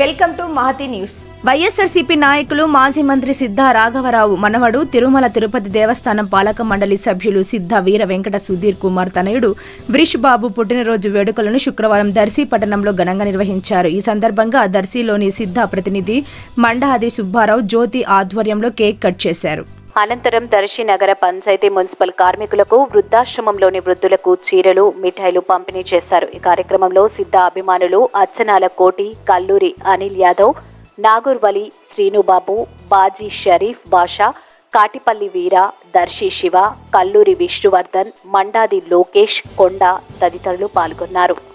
welcome to Mahathi news YSRCP నాయకులు మాజీ మంత్రి సిద్ధ రాఘవరావు మనవడు తిరుమల తిరుపతి దేవస్థానం పాలక మండలి సభ్యులు సిద్ధ వీర వెంకట సుధీర్ కుమార్ తనయుడు బ్రిష్ బాబు పుట్టినరోజు వేడుకలను శుక్రవారం దర్శి పట్టణంలో ఘనంగా నిర్వహించారు ఈ సందర్భంగా దర్శిలోని సిద్ధ ప్రతినిధి మండహాది సుబ్బారావు జ్యోతి ఆధ్వర్యంలో కేక్ కట్ చేశారు అనంతరం దర్శి నగర పంచాయతీ మున్సిపల్ కార్మికులకు వృద్ధాశ్రమంలోని వృద్ధులకు చీరలు మిఠాయిలు పంపిణీ చేశారు ఈ కార్యక్రమంలో సిద్ధ అభిమానులు అచ్చనాల కోటి కల్లూరి అనిల్ యాదవ్ నాగూర్ వలి శ్రీనుబాబు బాజీ షరీఫ్ బాషా కాటిపల్లి వీర దర్శి శివ కల్లూరి విష్ణువర్ధన్ మండాది లోకేష్ కొండ తదితరులు పాల్గొన్నారు